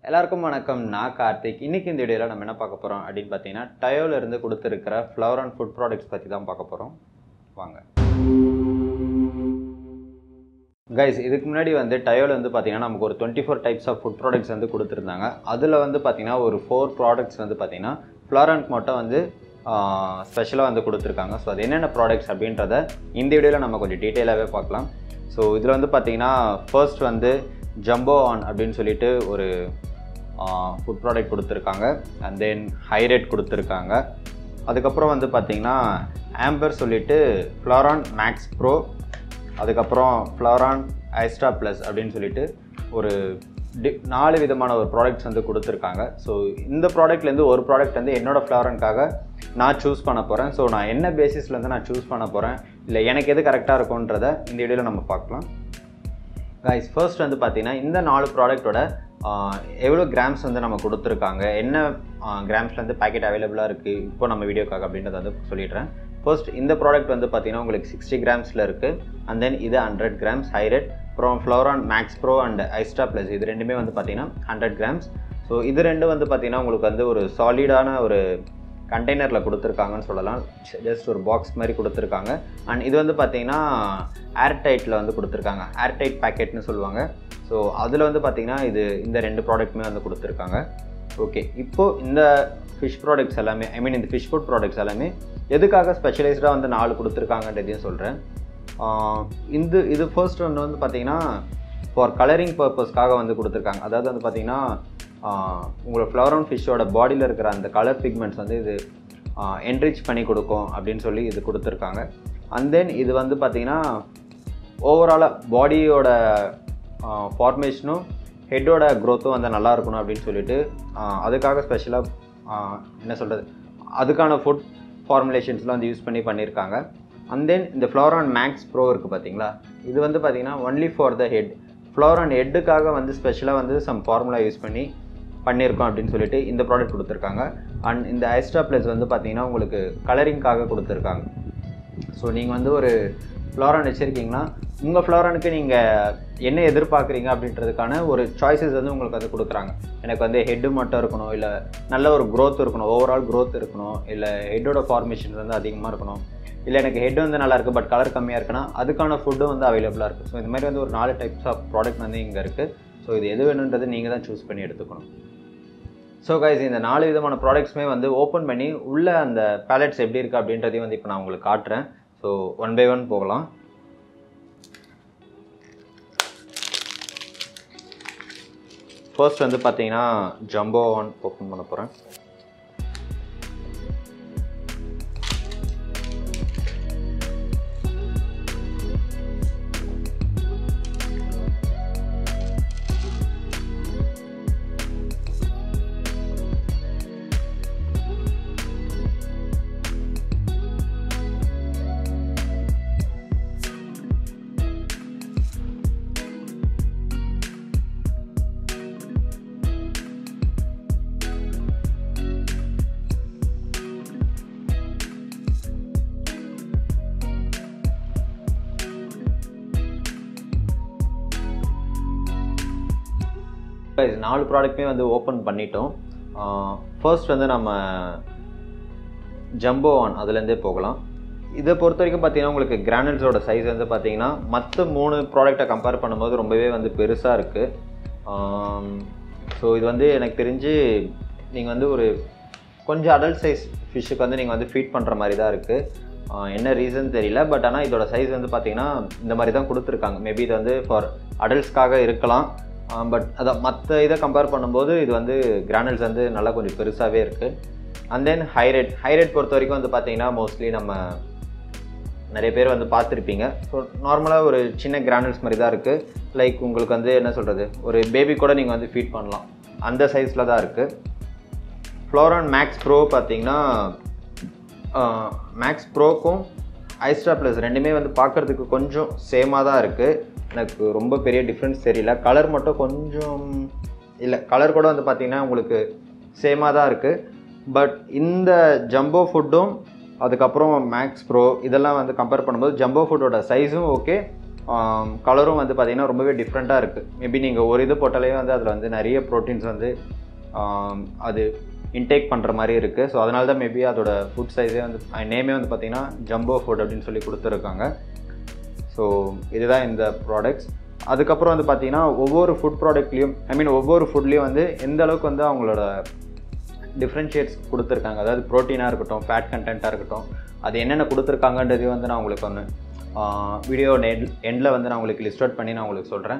எல்லாருக்கும் வணக்கம் நான் கார்த்திக் இன்னைக்கு இந்த வீடியோவில் நம்ம என்ன பார்க்க போகிறோம் அப்படின்னு பார்த்தீங்கன்னா டயோல இருந்து கொடுத்துருக்கிற ஃப்ளவர் அண்ட் ஃபுட் ப்ராடக்ட்ஸ் பற்றி தான் பார்க்க போகிறோம் வாங்க கைஸ் இதுக்கு முன்னாடி வந்து டயோல வந்து பார்த்தீங்கன்னா நமக்கு ஒரு twenty four types of food products வந்து கொடுத்துருந்தாங்க அதில் வந்து பார்த்தீங்கன்னா ஒரு ஃபோர் ப்ராடக்ட்ஸ் வந்து பார்த்தீங்கன்னா ஃப்ளாரண்ட் மட்டும் வந்து ஸ்பெஷலாக வந்து கொடுத்துருக்காங்க ஸோ அது என்னென்ன ப்ராடக்ட்ஸ் அப்படின்றத இந்த வீடியோவில் நம்ம கொஞ்சம் டீட்டெயிலாகவே பார்க்கலாம் ஸோ இதில் வந்து பார்த்தீங்கன்னா ஃபர்ஸ்ட் வந்து ஜம்போ ஆன் அப்படின்னு சொல்லிட்டு ஒரு ஃபுட் ப்ராடக்ட் கொடுத்துருக்காங்க அண்ட் தென் ஹைரேட் கொடுத்துருக்காங்க அதுக்கப்புறம் வந்து பார்த்தீங்கன்னா ஆம்பர் சொல்லிட்டு ஃப்ளாரான் மேக்ஸ் ப்ரோ அதுக்கப்புறம் ஃப்ளாரான் ஐஸ்டா ப்ளஸ் அப்படின்னு சொல்லிட்டு ஒரு டி நாலு விதமான ஒரு ப்ராடக்ட்ஸ் வந்து கொடுத்துருக்காங்க ஸோ இந்த ப்ராடக்ட்லேருந்து ஒரு ப்ராடக்ட் வந்து என்னோடய ஃப்ளாரனுக்காக நான் சூஸ் பண்ண போகிறேன் ஸோ நான் என்ன பேசிஸில் வந்து நான் சூஸ் பண்ண போகிறேன் இல்லை எனக்கு எது கரெக்டாக இருக்கும்ன்றத இந்த வீடியோவில் நம்ம பார்க்கலாம் கைஸ் ஃபர்ஸ்ட் வந்து பார்த்தீங்கன்னா இந்த நாலு ப்ராடக்ட்டோட எவ்வளோ கிராம்ஸ் வந்து நம்ம கொடுத்துருக்காங்க என்ன கிராம்ஸ்லேருந்து பேக்கெட் அவைலபிளாக இருக்குது இப்போ நம்ம வீடியோக்காக அப்படின்றத வந்து சொல்லிடுறேன் ஃபர்ஸ்ட் இந்த ப்ராடக்ட் வந்து பார்த்தீங்கன்னா உங்களுக்கு சிக்ஸ்டி கிராம்ஸில் இருக்குது அண்ட் தென் இது ஹண்ட்ரட் கிராம்ஸ் ஹைரேட் அப்புறம் ஃப்ளோரான் மேக்ஸ் ப்ரோ அண்ட் ஐஸ்டா ப்ளஸ் இது ரெண்டுமே வந்து பார்த்தீங்கன்னா ஹண்ட்ரட் கிராம்ஸ் ஸோ இது ரெண்டு வந்து பார்த்தீங்கன்னா உங்களுக்கு வந்து ஒரு சாலிடான ஒரு கண்டெய்னரில் கொடுத்துருக்காங்கன்னு சொல்லலாம் ஜஸ்ட் ஒரு பாக்ஸ் மாதிரி கொடுத்துருக்காங்க அண்ட் இது வந்து பார்த்தீங்கன்னா ஏர்டைட்டில் வந்து கொடுத்துருக்காங்க ஏர்டைட் பேக்கெட்னு சொல்லுவாங்க ஸோ அதில் வந்து பார்த்தீங்கன்னா இது இந்த ரெண்டு ப்ராடக்ட்டுமே வந்து கொடுத்துருக்காங்க ஓகே இப்போது இந்த ஃபிஷ் ப்ராடக்ட்ஸ் எல்லாமே ஐ மீன் இந்த ஃபிஷ் ஃபுட் ப்ராடக்ட்ஸ் எல்லாமே எதுக்காக ஸ்பெஷலைஸ்டாக வந்து நாலு கொடுத்துருக்காங்கன்றதையும் சொல்கிறேன் இந்த இது ஃபர்ஸ்ட் ஒன்று வந்து பார்த்தீங்கன்னா ஃபார் கலரிங் பர்பஸ்க்காக வந்து கொடுத்துருக்காங்க அதாவது வந்து பார்த்தீங்கன்னா உங்களோட ஃப்ளவரன் ஃபிஷ்ஷோட பாடியில் இருக்கிற அந்த கலர் பிக்மெண்ட்ஸ் வந்து இது என்ரிச் பண்ணி கொடுக்கும் அப்படின்னு சொல்லி இது கொடுத்துருக்காங்க அண்ட் தென் இது வந்து பார்த்திங்கன்னா ஓவராலாக பாடியோட ஃபார்மேஷனும் ஹெட்டோட க்ரோத்தும் வந்து நல்லா இருக்கணும் அப்படின்னு சொல்லிட்டு அதுக்காக ஸ்பெஷலாக என்ன சொல்கிறது அதுக்கான ஃபுட் ஃபார்முலேஷன்ஸ்லாம் வந்து யூஸ் பண்ணி பண்ணியிருக்காங்க அண்ட் தென் இந்த ஃப்ளோரான் மேக்ஸ் ப்ரோ இருக்குது பார்த்தீங்களா இது வந்து பார்த்திங்கன்னா ஒன்லி ஃபார் த ஹெட் ஃப்ளோரான் ஹெட்டுக்காக வந்து ஸ்பெஷலாக வந்து சம் ஃபார்முலா யூஸ் பண்ணி பண்ணியிருக்கோம் அப்படின்னு சொல்லிட்டு இந்த ப்ராடக்ட் கொடுத்துருக்காங்க அண்ட் இந்த ஐஸ்டா ப்ளஸ் வந்து பார்த்திங்கன்னா உங்களுக்கு கலரிங்காக கொடுத்துருக்காங்க ஸோ நீங்கள் வந்து ஒரு ஃப்ளாரான் வச்சுருக்கீங்கன்னா உங்கள் ஃப்ளாரானுக்கு நீங்கள் என்ன எதிர்பார்க்குறீங்க அப்படின்றதுக்கான ஒரு சாய்ஸஸ் வந்து உங்களுக்கு வந்து கொடுக்குறாங்க எனக்கு வந்து ஹெட்டு மட்டும் இருக்கணும் இல்லை நல்ல ஒரு க்ரோத் இருக்கணும் ஓவரால் க்ரோத் இருக்கணும் இல்லை ஹெட்டோட ஃபார்மேஷன்ஸ் வந்து அதிகமாக இருக்கணும் இல்லை எனக்கு ஹெட் வந்து நல்லா இருக்குது பட் கலர் கம்மியாக இருக்குன்னா அதுக்கான ஃபுட்டும் வந்து அவைலபிளாக இருக்குது ஸோ இந்த மாதிரி வந்து ஒரு நாலு டைப்ஸ் ஆஃப் ப்ராடக்ட் வந்து இங்கே இருக்குது ஸோ இது எது வேணுன்றது நீங்கள் தான் சூஸ் பண்ணி எடுத்துக்கணும் ஸோ கைஸ் இந்த நாலு விதமான ப்ராடக்ட்ஸுமே வந்து ஓப்பன் பண்ணி உள்ளே அந்த பேலட்ஸ் எப்படி இருக்குது அப்படின்றதையும் வந்து இப்போ நான் உங்களுக்கு காட்டுறேன் ஸோ ஒன் பை ஒன் போகலாம் ஃபர்ஸ்ட் வந்து பார்த்தீங்கன்னா ஜம்போ ஒன் ஓப்பன் பண்ண போகிறேன் நாலு ப்ராடக்ட்டுமே வந்து ஓப்பன் பண்ணிட்டோம் ஃபர்ஸ்ட் வந்து நம்ம ஜம்போ ஆன் அதுலேருந்தே போகலாம் இதை பொறுத்த வரைக்கும் பார்த்தீங்கன்னா உங்களுக்கு கிரானல்ஸோட சைஸ் வந்து பார்த்தீங்கன்னா மற்ற மூணு ப்ராடக்டை கம்பேர் பண்ணும்போது ரொம்பவே வந்து பெருசாக இருக்குது ஸோ இது வந்து எனக்கு தெரிஞ்சு நீங்கள் வந்து ஒரு கொஞ்சம் அடல்ட் சைஸ் ஃபிஷ்ஷுக்கு வந்து நீங்கள் வந்து ஃபீட் பண்ணுற மாதிரி தான் இருக்குது என்ன ரீசன் தெரியல பட் ஆனால் இதோட சைஸ் வந்து பார்த்தீங்கன்னா இந்த மாதிரி தான் கொடுத்துருக்காங்க மேபி இது வந்து ஃபார் அடல்ட்ஸ்க்காக இருக்கலாம் பட் அதை மற்ற இதை கம்பேர் பண்ணும்போது இது வந்து கிரானல்ஸ் வந்து நல்லா கொஞ்சம் பெருசாகவே இருக்குது அண்ட் தென் ஹைரேட் ஹைரேட் பொறுத்த வரைக்கும் வந்து பார்த்தீங்கன்னா மோஸ்ட்லி நம்ம நிறைய பேர் வந்து பார்த்துருப்பீங்க ஸோ நார்மலாக ஒரு சின்ன கிரானல்ஸ் மாதிரி தான் இருக்குது லைக் உங்களுக்கு வந்து என்ன சொல்கிறது ஒரு பேபி கூட நீங்கள் வந்து ஃபீட் பண்ணலாம் அந்த சைஸில் தான் இருக்குது ஃப்ளோரான் மேக்ஸ் ப்ரோ பார்த்தீங்கன்னா மேக்ஸ் ப்ரோக்கும் ஐஸ்டா ப்ளஸ் ரெண்டுமே வந்து பார்க்குறதுக்கு கொஞ்சம் சேமாக தான் இருக்குது எனக்கு ரொம்ப பெரிய டிஃப்ரென்ஸ் தெரியல கலர் மட்டும் கொஞ்சம் இல்லை கலர் கூட வந்து பார்த்திங்கன்னா உங்களுக்கு சேமாக தான் இருக்குது பட் இந்த ஜம்போ ஃபுட்டும் அதுக்கப்புறம் மேக்ஸ் ப்ரோ இதெல்லாம் வந்து கம்பேர் பண்ணும்போது ஜம்போ ஃபுட்டோட சைஸும் ஓகே கலரும் வந்து பார்த்திங்கன்னா ரொம்பவே டிஃப்ரெண்ட்டாக இருக்குது மேபி நீங்கள் ஒரு இது போட்டாலே வந்து அதில் வந்து நிறைய ப்ரோட்டீன்ஸ் வந்து ஆம், அது இன்டேக் பண்ணுற மாதிரி இருக்குது ஸோ அதனால தான் மேபி அதோட ஃபுட் சைஸே வந்து நேமே வந்து பார்த்திங்கன்னா ஜம்போ ஃபுட் அப்படின்னு சொல்லி கொடுத்துருக்காங்க ஸோ இதுதான் இந்த ப்ராடக்ட்ஸ் அதுக்கப்புறம் வந்து பார்த்தீங்கன்னா ஒவ்வொரு ஃபுட் ப்ராடக்ட்லேயும் ஐ மீன் ஒவ்வொரு ஃபுட்லேயும் வந்து எந்த அளவுக்கு வந்து அவங்களோட டிஃப்ரென்ஷியேட்ஸ் கொடுத்துருக்காங்க அதாவது ப்ரோட்டீனாக இருக்கட்டும் ஃபேட் கண்டென்ட்டாக இருக்கட்டும் அது என்னென்ன கொடுத்துருக்காங்கன்றதையும் வந்து நான் உங்களுக்கு ஒன்று வீடியோ எண்டில் வந்து நான் உங்களுக்கு லிஸ்ட் அவுட் பண்ணி நான் உங்களுக்கு சொல்கிறேன்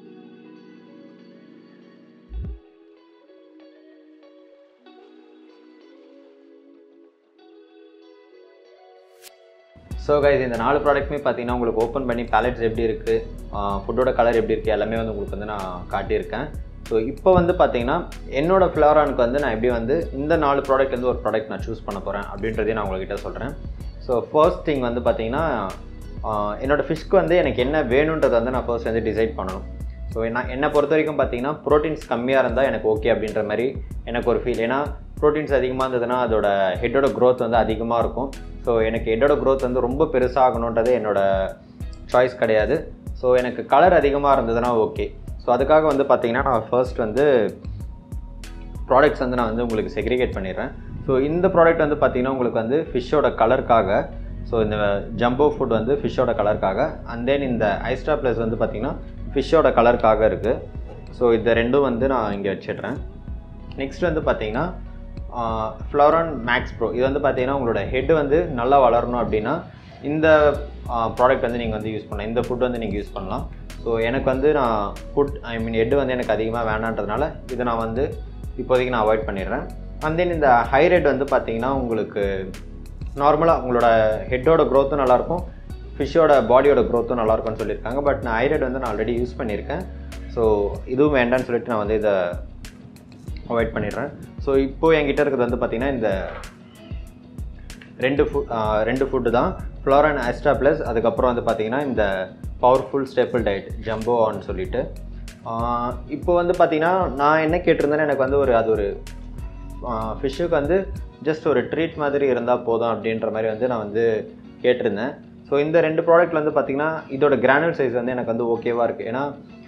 ஸோ கைஸ் இந்த நாலு ப்ராடக்ட்டுமே பார்த்தீங்கன்னா உங்களுக்கு ஓப்பன் பண்ணி பேலட்ஸ் எப்படி இருக்குது ஃபுட்டோட கலர் எப்படி இருக்குது எல்லாமே வந்து உங்களுக்கு வந்து நான் காட்டியிருக்கேன் ஸோ இப்போ வந்து பார்த்தீங்கன்னா என்னோட ஃப்ளவரானுக்கு வந்து நான் எப்படி வந்து இந்த நாலு ப்ராடக்ட்லேருந்து ஒரு ப்ராடக்ட் நான் சூஸ் பண்ண போகிறேன் அப்படின்றதையும் நான் உங்கள்கிட்ட சொல்கிறேன் ஸோ ஃபர்ஸ்ட் திங் வந்து பார்த்தீங்கன்னா ஆஹ் என்னோட ஃபிஷ்க்கு வந்து எனக்கு என்ன வேணுன்றதை வந்து நான் ஃபர்ஸ்ட் வந்து டிசைட் பண்ணணும் ஸோ நான் என்னை பொறுத்த வரைக்கும் பார்த்தீங்கன்னா ப்ரோட்டீன்ஸ் கம்மியாக இருந்தால் எனக்கு ஓகே அப்படின்ற மாதிரி எனக்கு ஒரு ஃபீல் ஏன்னா ப்ரோட்டீன்ஸ் அதிகமாக இருந்ததுன்னா அதோட ஹெட்டோட growth வந்து அதிகமாக இருக்கும் ஸோ எனக்கு ஹெட்டோட growth வந்து ரொம்ப பெருசாகணுன்றது என்னோட சாய்ஸ் கிடையாது ஸோ எனக்கு கலர் அதிகமாக இருந்ததுன்னா ஓகே ஸோ அதுக்காக வந்து பார்த்தீங்கன்னா நான் ஃபர்ஸ்ட் வந்து ப்ராடக்ட்ஸ் வந்து நான் வந்து உங்களுக்கு செக்ரிகேட் பண்ணிடுறேன் ஸோ இந்த ப்ராடக்ட் வந்து பார்த்தீங்கன்னா உங்களுக்கு வந்து ஃபிஷ்ஷோட கலருக்காக ஸோ இந்த ஜம்போ ஃபுட் வந்து ஃபிஷ்ஷோட கலருக்காக அண்ட் தென் இந்த ஐஸ்டா ப்ளஸ் வந்து பார்த்தீங்கன்னா ஃபிஷ்ஷோட கலருக்காக இருக்குது ஸோ இந்த ரெண்டும் வந்து நான் இங்கே வச்சிடுறேன் நெக்ஸ்ட் வந்து பார்த்தீங்கன்னா ஃப்ளவரான் மேக்ஸ் ப்ரோ இது வந்து பார்த்தீங்கன்னா உங்களோட ஹெட் வந்து நல்லா வளரணும் அப்படின்னா இந்த ப்ராடக்ட் வந்து நீங்கள் வந்து யூஸ் பண்ணலாம் இந்த ஃபுட் வந்து நீங்கள் யூஸ் பண்ணலாம் ஸோ எனக்கு வந்து நான் ஃபுட் ஐ மீன் ஹெட் வந்து எனக்கு அதிகமாக வேணான்றதுனால இதை நான் வந்து இப்போதைக்கு நான் அவாய்ட் பண்ணிடுறேன் அண்ட் தென் இந்த ஹை ரேட் வந்து பார்த்தீங்கன்னா உங்களுக்கு நார்மலாக உங்களோட ஹெட்டோட க்ரோத்தும் நல்லாயிருக்கும் ஃபிஷ்ஷோட பாடியோட க்ரோத்தும் நல்லாயிருக்கும்னு சொல்லியிருக்காங்க பட் நான் ஐரட் வந்து நான் ஆல்ரெடி யூஸ் பண்ணியிருக்கேன் ஸோ இதுவும் வேண்டாம்னு சொல்லிட்டு நான் வந்து இதை அவாய்ட் பண்ணிடுறேன் ஸோ இப்போது என்கிட்ட இருக்கிறது வந்து பார்த்திங்கன்னா இந்த ரெண்டு ஃபுட் ரெண்டு ஃபுட்டு தான் ஃப்ளோரன் ஆஸ்ட்ரா ப்ளஸ் அதுக்கப்புறம் வந்து பார்த்திங்கன்னா இந்த பவர்ஃபுல் ஸ்டேப்பிள் டயட் ஜம்போ ஆன்னு சொல்லிட்டு ஆஹ் இப்போ வந்து பார்த்திங்கன்னா நான் என்ன கேட்டிருந்தேன்னா எனக்கு வந்து ஒரு அது ஒரு ஃபிஷ்ஷுக்கு வந்து ஜஸ்ட் ஒரு ட்ரீட் மாதிரி இருந்தால் போதும் அப்படின்ற மாதிரி வந்து நான் வந்து கேட்டிருந்தேன் ஸோ இந்த ரெண்டு ப்ராடக்ட்ல வந்து பார்த்திங்கன்னா இதோட கிரானுவல் சைஸ் வந்து எனக்கு வந்து ஓகேவாக இருக்குது ஏன்னா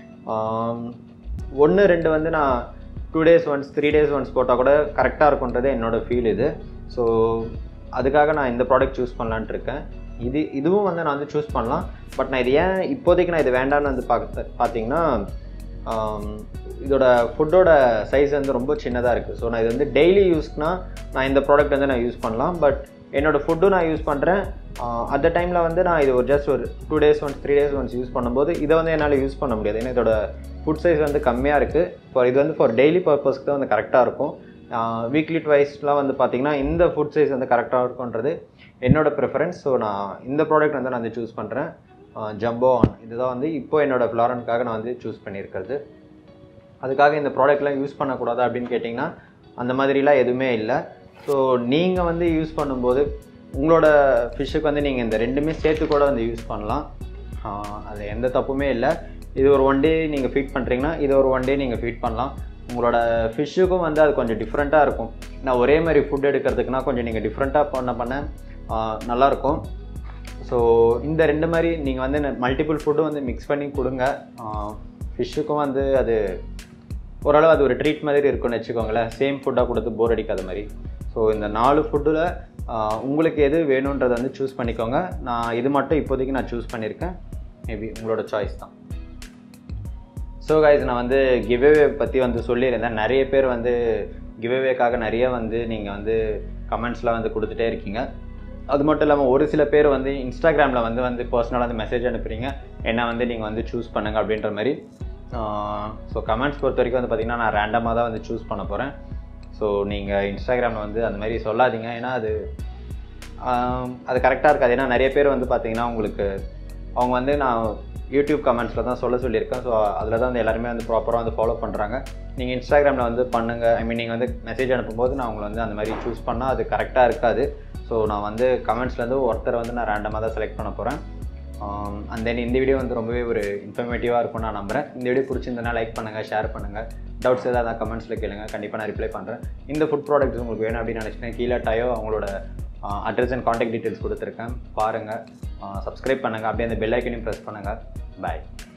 ஒன்று ரெண்டு வந்து நான் two days once three days once போட்டால் கூட கரெக்டாக இருக்குன்றது என்னோட ஃபீல் இது ஸோ அதுக்காக நான் இந்த ப்ராடக்ட் சூஸ் பண்ணலான்ட்டு இருக்கேன் இது இதுவும் வந்து நான் வந்து சூஸ் பண்ணலாம் பட் நான் இது ஏன் இப்போதைக்கு நான் இது வேண்டாம்னு வந்து பார்க்க பார்த்தீங்கன்னா ஆம், இதோட ஃபுட்டோட சைஸ் வந்து ரொம்ப சின்னதாக இருக்குது ஸோ நான் இது வந்து டெய்லி யூஸ்க்குனா நான் இந்த ப்ராடக்ட் வந்து நான் யூஸ் பண்ணலாம் பட் என்னோட ஃபுட்டும் நான் யூஸ் பண்ணுறேன் அந்த டைமில் வந்து நான் இது ஒரு ஜஸ்ட் ஒரு two days once three days once use பண்ணும்போது இதை வந்து என்னால் யூஸ் பண்ண முடியாது ஏன்னா இதோட ஃபுட் சைஸ் வந்து கம்மியாக இருக்குது ஃபார் இது வந்து ஃபார் டெய்லி பர்பஸ்க்கு தான் வந்து கரெக்டாக இருக்கும் வீக்லி ட்வைஸ்லாம் வந்து பார்த்தீங்கன்னா இந்த ஃபுட் சைஸ் வந்து கரெக்டாக இருக்குன்றது என்னோட ப்ரிஃபரன்ஸ் ஸோ நான் இந்த ப்ராடக்ட் வந்து நான் வந்து சூஸ் பண்ணுறேன் ஜம்போ ஆன் இதுதான் வந்து இப்போ என்னோட ஃப்ளாரனுக்காக நான் வந்து சூஸ் பண்ணியிருக்கிறது அதுக்காக இந்த ப்ராடக்ட்லாம் யூஸ் பண்ணக்கூடாது அப்படின்னு கேட்டிங்கன்னா அந்த மாதிரிலாம் எதுவுமே இல்லை ஸோ நீங்கள் வந்து யூஸ் பண்ணும்போது உங்களோட ஃபிஷ்ஷுக்கு வந்து நீங்கள் இந்த ரெண்டுமே சேர்த்து கூட வந்து யூஸ் பண்ணலாம் ஆஹ் அது எந்த தப்புமே இல்லை இது ஒரு ஒன் டே நீங்கள் ஃபீட் பண்ணுறீங்கன்னா இது ஒரு ஒன் டே நீங்கள் ஃபீட் பண்ணலாம் உங்களோட ஃபிஷ்ஷுக்கும் வந்து அது கொஞ்சம் டிஃப்ரெண்ட்டாக இருக்கும் நான் ஒரே மாதிரி ஃபுட் எடுக்கிறதுக்குனா கொஞ்சம் நீங்கள் டிஃப்ரெண்ட்டாக பண்ண பண்ண ஆஹ் நல்லாயிருக்கும் ஸோ இந்த ரெண்டு மாதிரி நீங்கள் வந்து மல்டிபிள் ஃபுட்டும் வந்து மிக்ஸ் பண்ணி கொடுங்க ஃபிஷ்ஷுக்கும் வந்து அது ஓரளவு அது ஒரு ட்ரீட் மாதிரி இருக்கும்னு வச்சுக்கோங்களேன் சேம் ஃபுட்டாக கொடுத்து போர் அடிக்காத மாதிரி ஸோ இந்த நாலு ஃபுட்டில் உங்களுக்கு எது வேணுன்றதை வந்து சூஸ் பண்ணிக்கோங்க நான் இது மட்டும் இப்போதைக்கு நான் சூஸ் பண்ணியிருக்கேன் மேபி உங்களோட சாய்ஸ் தான் ஸோ கைஸ் நான் வந்து கிவ்அவே பற்றி வந்து சொல்லியிருந்தேன் நிறைய பேர் வந்து கிவ்அவேக்காக நிறைய வந்து நீங்கள் வந்து கமெண்ட்ஸ்லாம் வந்து கொடுத்துட்டே இருக்கீங்க அது மட்டும் இல்லாமல் ஒரு சில பேர் வந்து இன்ஸ்டாகிராமில் வந்து வந்து பர்சனலாக வந்து மெசேஜ் அனுப்புறீங்க என்ன வந்து நீங்கள் வந்து சூஸ் பண்ணுங்க அப்படின்ற மாதிரி ஸோ கமெண்ட்ஸ் பொறுத்த வரைக்கும் வந்து பார்த்திங்கன்னா நான் ரேண்டமாக தான் வந்து சூஸ் பண்ண போகிறேன் ஸோ நீங்கள் இன்ஸ்டாகிராமில் வந்து அந்த மாதிரி சொல்லாதீங்க ஏன்னா அது ஆம், அது கரெக்டாக இருக்காது ஏன்னா நிறைய பேர் வந்து பார்த்தீங்கன்னா உங்களுக்கு அவங்க வந்து நான் யூடியூப் கமெண்ட்ஸில் தான் சொல்ல சொல்லியிருக்கேன் ஸோ அதில் தான் வந்து எல்லாருமே வந்து ப்ராப்பராக வந்து ஃபாலோ பண்ணுறாங்க நீங்கள் இன்ஸ்டாகிராமில் வந்து பண்ணுங்கள் ஐ மீன் நீங்கள் வந்து மெசேஜ் அனுப்பும்போது நான் உங்களை வந்து அந்த மாதிரி சூஸ் பண்ணால் அது கரெக்டாக இருக்காது ஸோ நான் வந்து கமெண்ட்ஸ்லேருந்து ஒருத்தரை வந்து நான் ரேண்டமாக தான் செலக்ட் பண்ண போகிறேன் அண்ட் தென் இந்த வீடியோ வந்து ரொம்பவே ஒரு இன்ஃபர்மேட்டிவாக இருக்கும்னு நான் நம்புறேன் இந்த வீடியோ பிடிச்சிருந்தனா லைக் பண்ணுங்கள் ஷேர் பண்ணுங்கள் டவுட்ஸ் ஏதாவது கமெண்ட்ஸில் கேளுங்க கண்டிப்பாக நான் ரிப்ளை பண்ணுறேன் இந்த ஃபுட் ப்ராடக்ட்ஸ் உங்களுக்கு வேணும் அப்படின்னு நினச்சிங்கன்னா கீழே டயோ அவங்களோட அட்ரஸ் அண்ட் காண்டாக்ட் டீட்டெயில்ஸ் கொடுத்துருக்கேன் பாருங்கள் சப்ஸ்கிரைப் பண்ணுங்கள் அப்படியே அந்த பெல் ஐக்கனையும் ப்ரெஸ் பண்ணுங்கள் பாய்